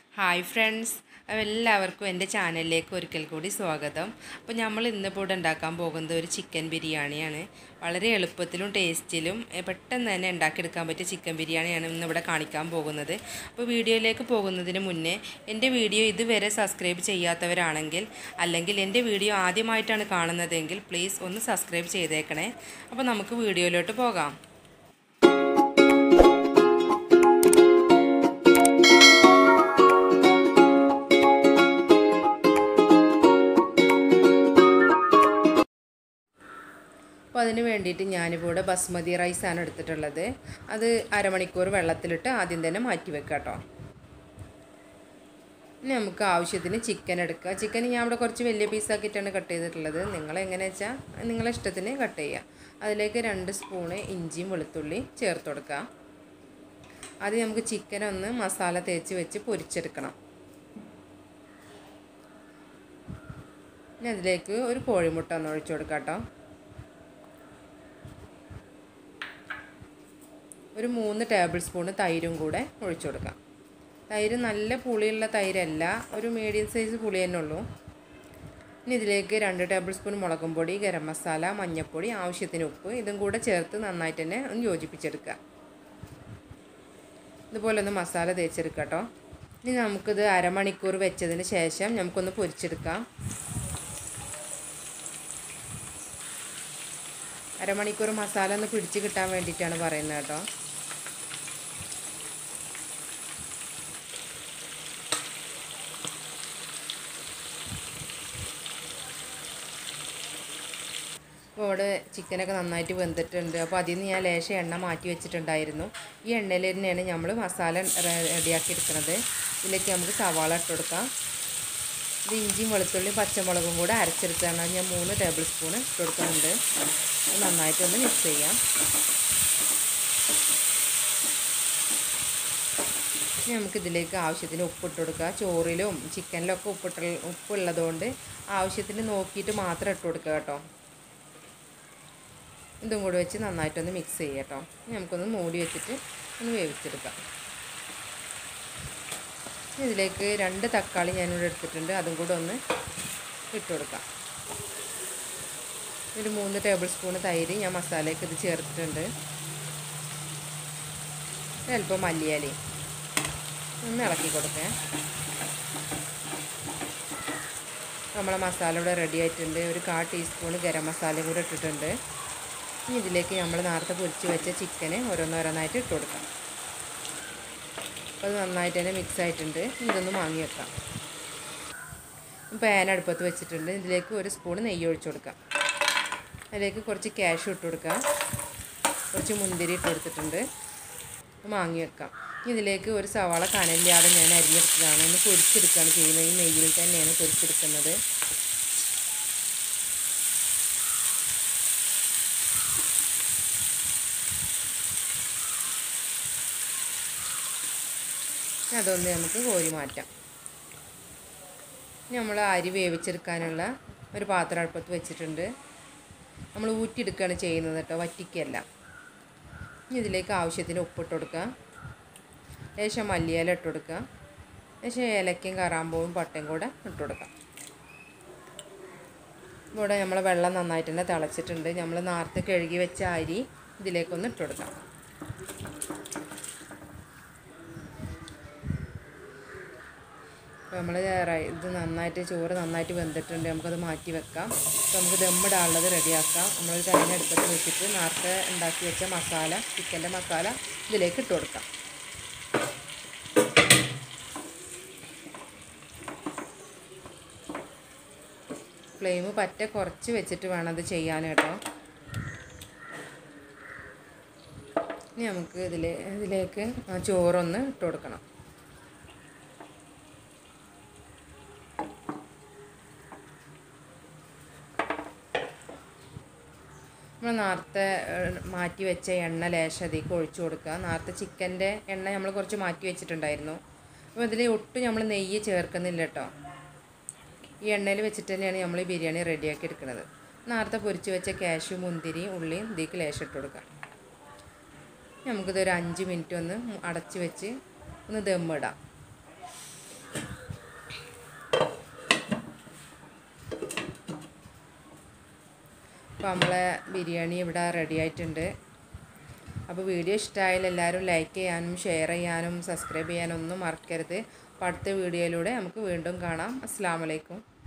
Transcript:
hi friends എല്ലാവർക്കും എൻ്റെ ചാനലിലേക്ക് ഒരിക്കൽ കൂടി സ്വാഗതം അപ്പോൾ നമ്മൾ ഇന്നിപ്പോൾ ഇവിടെ ഉണ്ടാക്കാൻ പോകുന്നത് ഒരു ചിക്കൻ ബിരിയാണിയാണ് വളരെ എളുപ്പത്തിലും ടേസ്റ്റിലും എ, പെട്ടെന്ന് തന്നെ ഉണ്ടാക്കിയെടുക്കാൻ പറ്റിയ ചിക്കൻ ബിരിയാണിയാണ് ഇന്നിവിടെ കാണിക്കാൻ പോകുന്നത് അപ്പോൾ വീഡിയോയിലേക്ക് പോകുന്നതിന് മുന്നേ എൻ്റെ വീഡിയോ ഇതുവരെ സബ്സ്ക്രൈബ് ചെയ്യാത്തവരാണെങ്കിൽ അല്ലെങ്കിൽ എൻ്റെ വീഡിയോ ആദ്യമായിട്ടാണ് കാണുന്നതെങ്കിൽ പ്ലീസ് ഒന്ന് സബ്സ്ക്രൈബ് ചെയ്തേക്കണേ അപ്പോൾ നമുക്ക് വീഡിയോയിലോട്ട് പോകാം അപ്പോൾ അതിന് വേണ്ടിയിട്ട് ഞാനിപ്പോൾ ഇവിടെ ബസ്മതി റൈസാണ് എടുത്തിട്ടുള്ളത് അത് അരമണിക്കൂർ വെള്ളത്തിലിട്ട് ആദ്യം തന്നെ മാറ്റി വെക്കാം കേട്ടോ ഇനി നമുക്ക് ആവശ്യത്തിന് ചിക്കൻ എടുക്കുക ചിക്കൻ ഞാൻ ഇവിടെ കുറച്ച് വലിയ പീസാക്കിയിട്ടാണ് കട്ട് ചെയ്തിട്ടുള്ളത് നിങ്ങൾ എങ്ങനെ വെച്ചാൽ നിങ്ങളെ ഇഷ്ടത്തിന് കട്ട് ചെയ്യുക അതിലേക്ക് രണ്ട് സ്പൂണ് ഇഞ്ചിയും വെളുത്തുള്ളി ചേർത്ത് കൊടുക്കുക ആദ്യം നമുക്ക് ചിക്കൻ ഒന്ന് മസാല തേച്ച് വെച്ച് പൊരിച്ചെടുക്കണം ഇനി അതിലേക്ക് ഒരു കോഴിമുട്ട ഒന്ന് ഒഴിച്ചു കൊടുക്കാം കേട്ടോ ഒരു മൂന്ന് ടേബിൾ സ്പൂണ് തൈരും കൂടെ ഒഴിച്ചു കൊടുക്കാം തൈര് നല്ല പുളിയുള്ള തൈരല്ല ഒരു മീഡിയം സൈസ് പുളി തന്നെ ഉള്ളൂ ഇനി ഇതിലേക്ക് രണ്ട് ടേബിൾ സ്പൂൺ മുളകും പൊടി ഗരം മസാല മഞ്ഞൾപ്പൊടി ആവശ്യത്തിന് ഉപ്പ് ഇതും കൂടെ ചേർത്ത് നന്നായിട്ട് തന്നെ ഒന്ന് യോജിപ്പിച്ചെടുക്കുക ഇതുപോലെ ഒന്ന് മസാല തേച്ചെടുക്കുക കേട്ടോ ഇനി നമുക്കിത് അരമണിക്കൂർ വെച്ചതിന് ശേഷം നമുക്കൊന്ന് പൊരിച്ചെടുക്കാം അരമണിക്കൂർ മസാല ഒന്ന് പിടിച്ച് കിട്ടാൻ വേണ്ടിയിട്ടാണ് പറയുന്നത് കേട്ടോ അപ്പോൾ ഇവിടെ ചിക്കനൊക്കെ നന്നായിട്ട് വെന്തിട്ടുണ്ട് അപ്പോൾ അതിൽ നിന്ന് ഞാൻ ലേശം എണ്ണ മാറ്റി വെച്ചിട്ടുണ്ടായിരുന്നു ഈ എണ്ണയിൽ തന്നെയാണ് നമ്മൾ മസാല റെഡിയാക്കി എടുക്കുന്നത് ഇതിലേക്ക് നമുക്ക് സവാള ഇട്ട് കൊടുക്കാം ഇത് ഇഞ്ചിയും വെളുത്തുള്ളിയും പച്ചമുളകും കൂടെ അരച്ചെടുത്താണ് ഞാൻ മൂന്ന് ടേബിൾ സ്പൂൺ ഇട്ട് കൊടുക്കുന്നുണ്ട് നന്നായിട്ടൊന്ന് മിക്സ് ചെയ്യാം ഇനി നമുക്കിതിലേക്ക് ആവശ്യത്തിന് ഉപ്പിട്ട് കൊടുക്കുക ചോറിലും ചിക്കനിലൊക്കെ ഉപ്പിട്ട് ഉപ്പുള്ളതുകൊണ്ട് ആവശ്യത്തിന് നോക്കിയിട്ട് മാത്രം ഇട്ട് കൊടുക്കുക കേട്ടോ ഇതും കൂടി വെച്ച് നന്നായിട്ടൊന്ന് മിക്സ് ചെയ്യുക കേട്ടോ ഇനി നമുക്കൊന്ന് മൂടി വെച്ചിട്ട് ഒന്ന് വേവിച്ചെടുക്കാം ഇതിലേക്ക് രണ്ട് തക്കാളി ഞാനിവിടെ എടുത്തിട്ടുണ്ട് അതും കൂടെ ഒന്ന് ഇട്ട് കൊടുക്കാം ഒരു മൂന്ന് ടേബിൾ സ്പൂൺ തൈര് ഞാൻ മസാലയ്ക്ക് ഇത് ചേർത്തിട്ടുണ്ട് അല്പം മല്ലിയാലി ഒന്ന് ഇളക്കി കൊടുക്കേ നമ്മളെ മസാല ഇവിടെ റെഡി ആയിട്ടുണ്ട് ഒരു കാ ടീസ്പൂൺ ഗരം മസാലയും കൂടെ ഇട്ടിട്ടുണ്ട് ഇനി ഇതിലേക്ക് നമ്മൾ നേരത്തെ പൊരിച്ച് വെച്ച ചിക്കന് ഓരോന്നോരോന്നായിട്ട് ഇട്ട് കൊടുക്കാം അപ്പോൾ അത് നന്നായിട്ട് തന്നെ മിക്സ് ആയിട്ടുണ്ട് ഇതൊന്ന് വാങ്ങി വെക്കാം പാൻ അടുപ്പത്ത് വെച്ചിട്ടുണ്ട് ഇതിലേക്ക് ഒരു സ്പൂൺ നെയ്യ് ഒഴിച്ചു കൊടുക്കാം അതിലേക്ക് കുറച്ച് ക്യാഷ് ഇട്ട് കൊടുക്കാം കുറച്ച് മുന്തിരി ഇട്ട് കൊടുത്തിട്ടുണ്ട് വാങ്ങി വെക്കാം ഇതിലേക്ക് ഒരു സവാള കനലില്ലാതെ ഞാൻ അരിഞ്ഞെടുത്തതാണ് ഒന്ന് പൊരിച്ചെടുക്കുകയാണ് ചെയ്യുന്നത് ഈ നെയ്യിൽ തന്നെയാണ് പൊരിച്ചെടുക്കുന്നത് അതൊന്ന് നമുക്ക് കോരി മാറ്റാം നമ്മൾ അരി വേവിച്ചെടുക്കാനുള്ള ഒരു പാത്രം അടുപ്പത്ത് വെച്ചിട്ടുണ്ട് നമ്മൾ ഊറ്റിയെടുക്കുകയാണ് ചെയ്യുന്നത് കേട്ടോ വറ്റിക്കല്ല ഇനി ഇതിലേക്ക് ആവശ്യത്തിന് ഉപ്പിട്ട് കൊടുക്കുക ലേശം മല്ലിയില ഇട്ട് കൊടുക്കുക ലേശം ഏലക്കയും കറാമ്പൂവും പട്ടയും കൂടെ ഇട്ട് കൊടുക്കാം ഇവിടെ നമ്മൾ വെള്ളം നന്നായിട്ട് തന്നെ തിളച്ചിട്ടുണ്ട് നമ്മൾ നേരത്തെ കഴുകി വെച്ച അരി ഇതിലേക്കൊന്ന് ഇട്ട് കൊടുക്കാം അപ്പോൾ നമ്മൾ ഇത് നന്നായിട്ട് ചോറ് നന്നായിട്ട് വെന്തിട്ടുണ്ട് നമുക്കത് മാറ്റി വെക്കാം അപ്പോൾ നമുക്ക് ദമ്മിടാനുള്ളത് റെഡിയാക്കാം നമ്മളൊരു തേങ്ങ എടുത്തിട്ട് വെച്ചിട്ട് നേരത്തെ ഉണ്ടാക്കി വെച്ച മസാല ചിക്കൻ്റെ മസാല ഇതിലേക്ക് ഇട്ട് കൊടുക്കാം ഫ്ലെയിം പറ്റ കുറച്ച് വെച്ചിട്ട് വേണം അത് ചെയ്യാൻ കേട്ടോ ഇനി നമുക്ക് ഇതിൽ ഇതിലേക്ക് ആ ചോറൊന്ന് ഇട്ട് കൊടുക്കണം നമ്മൾ നേരത്തെ മാറ്റി വെച്ച എണ്ണ ലേശം അതിലേക്ക് ഒഴിച്ചു കൊടുക്കുക നേരത്തെ ചിക്കൻ്റെ എണ്ണ നമ്മൾ കുറച്ച് മാറ്റി വെച്ചിട്ടുണ്ടായിരുന്നു അപ്പോൾ ഇതിൽ ഒട്ടും നമ്മൾ നെയ്യ് ചേർക്കുന്നില്ല കേട്ടോ ഈ എണ്ണയിൽ വെച്ചിട്ട് തന്നെയാണ് നമ്മൾ ഈ ബിരിയാണി റെഡിയാക്കി എടുക്കുന്നത് നേരത്തെ പൊരിച്ച് വെച്ച കാഷ്യൂ മുന്തിരി ഉള്ളിയും ഇതിലേക്ക് ലേശം ഇട്ട് കൊടുക്കാം നമുക്കിതൊരു അഞ്ച് മിനിറ്റ് ഒന്ന് അടച്ച് വെച്ച് ഒന്ന് ദമ്മിടാം അപ്പോൾ നമ്മളെ ബിരിയാണി ഇവിടെ റെഡി ആയിട്ടുണ്ട് അപ്പോൾ വീഡിയോ ഇഷ്ടമായാൽ എല്ലാവരും ലൈക്ക് ചെയ്യാനും ഷെയർ ചെയ്യാനും സബ്സ്ക്രൈബ് ചെയ്യാനും ഒന്നും മറക്കരുത് അപ്പോൾ അടുത്ത വീഡിയോയിലൂടെ നമുക്ക് വീണ്ടും കാണാം അസ്സാം വലൈക്കും